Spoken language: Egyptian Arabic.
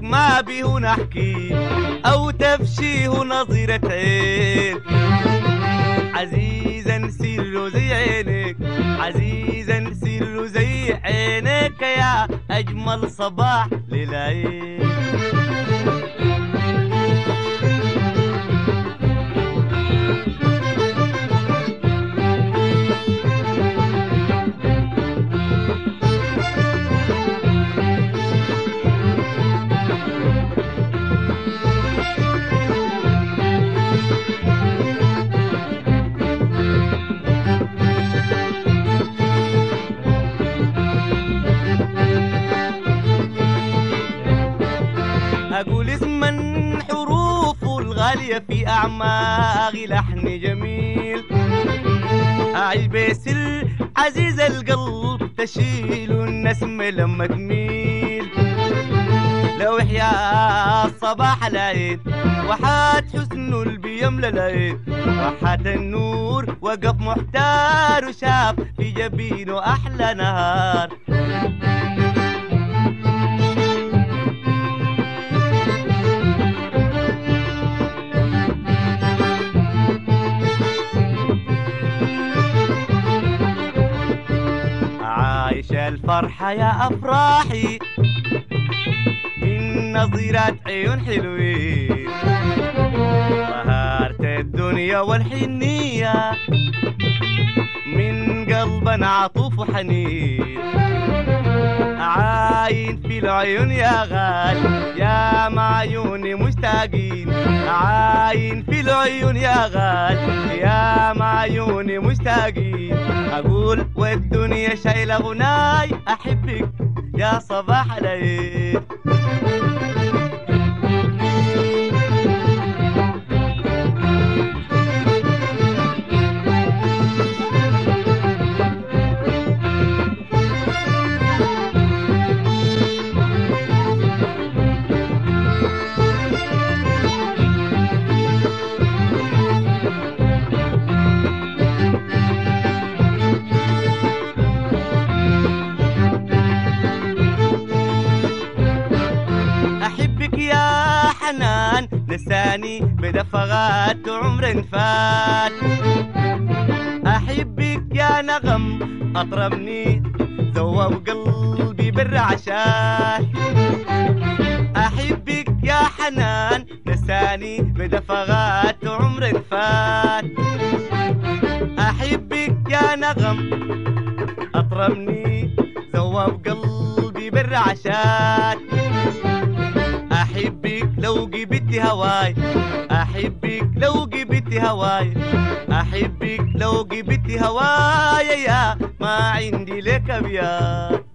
ما به نحكي أو تفشيه نظيرة عين عزيزا سر زي عينك عزيزا سر زي عينك يا أجمل صباح للعين أقول اسما حروف الغالية في أعماقي لحن جميل أعيش بسر عزيز القلب تشيل النسم لما تميل لو إحيا الصباح العيد وحات حسن البيم العيد وحات النور وقف محتار وشاف في جبينه أحلى نهار عايش الفرحة يا أفراحي من نظيرات عيون حلوين بهارت الدنيا والحنية من قلب عطوف وحنين عاين في العيون يا غال يا معيوني مشتاقين عاين في العيون يا غال يا معيوني مشتاقين أقول والدنيا شايلة غناي أحبك يا صباح العيد أحبك يا حنان نساني بدفغات عمر فات أحبك يا نغم أطربني ذوب قلبي بالرعشات أحبك يا حنان نساني بدفغات عمر فات أحبك يا نغم أطربني ذوب قلبي بالرعشات أحبك لو جبت هواي أحبك لو جبت هواي أحبك لو جبت هواي يا ما عندي لك بيار